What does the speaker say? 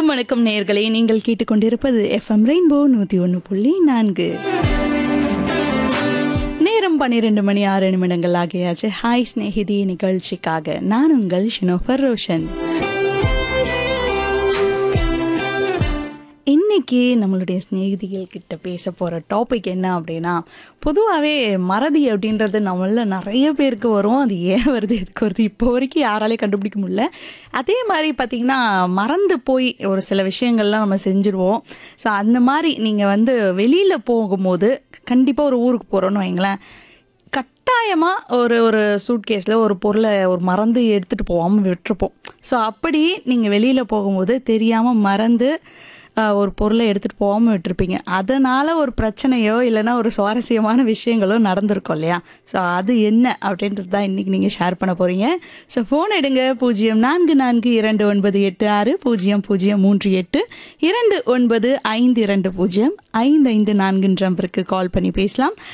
அனைவருக்கும் வணக்கம் நேயர்களே நீங்கள் கேட்டுக்கொண்டிருப்பது எஃப்எம் ரெயின்போ நூத்தி ஒன்று புள்ளி நான்கு நேரம் பன்னிரெண்டு மணி ஆறு நிமிடங்கள் ஆகியாச்சு ஹாய் ஸ்நேகிதி நிகழ்ச்சிக்காக நான் உங்கள் ஷினோஃபர் ரோஷன் இன்னைக்கு நம்மளுடைய சிநேகிதிகள் கிட்ட பேச போகிற டாபிக் என்ன அப்படின்னா பொதுவாகவே மறதி அப்படின்றது நம்மள நிறைய பேருக்கு வரும் அது ஏன் வருது எதுக்கு வருது இப்போ வரைக்கும் யாராலையும் கண்டுபிடிக்க முடியல அதே மாதிரி பார்த்திங்கன்னா மறந்து போய் ஒரு சில விஷயங்கள்லாம் நம்ம செஞ்சுருவோம் ஸோ அந்த மாதிரி நீங்கள் வந்து வெளியில் போகும்போது கண்டிப்பாக ஒரு ஊருக்கு போகிறோன்னு வைங்களேன் கட்டாயமாக ஒரு ஒரு சூட்கேஸில் ஒரு பொருளை ஒரு மறந்து எடுத்துகிட்டு போகாமல் விட்டுருப்போம் ஸோ அப்படி நீங்கள் வெளியில் போகும்போது தெரியாமல் மறந்து ஆஹ், ஒரு பொருளை எடுத்துகிட்டு போகாமல் விட்டுருப்பீங்க அதனால் ஒரு பிரச்சனையோ இல்லைன்னா ஒரு சுவாரஸ்யமான விஷயங்களோ நடந்திருக்கும் இல்லையா ஸோ அது என்ன அப்படின்றது தான் இன்றைக்கி நீங்கள் ஷேர் பண்ண போகிறீங்க ஸோ ஃபோன் எடுங்க பூஜ்ஜியம் நான்கு நான்கு இரண்டு ஒன்பது எட்டு ஆறு பூஜ்ஜியம் பூஜ்ஜியம் மூன்று எட்டு இரண்டு ஒன்பது ஐந்து இரண்டு பூஜ்ஜியம் ஐந்து ஐந்து நான்குன்ற நம்பருக்கு கால் பண்ணி பேசலாம்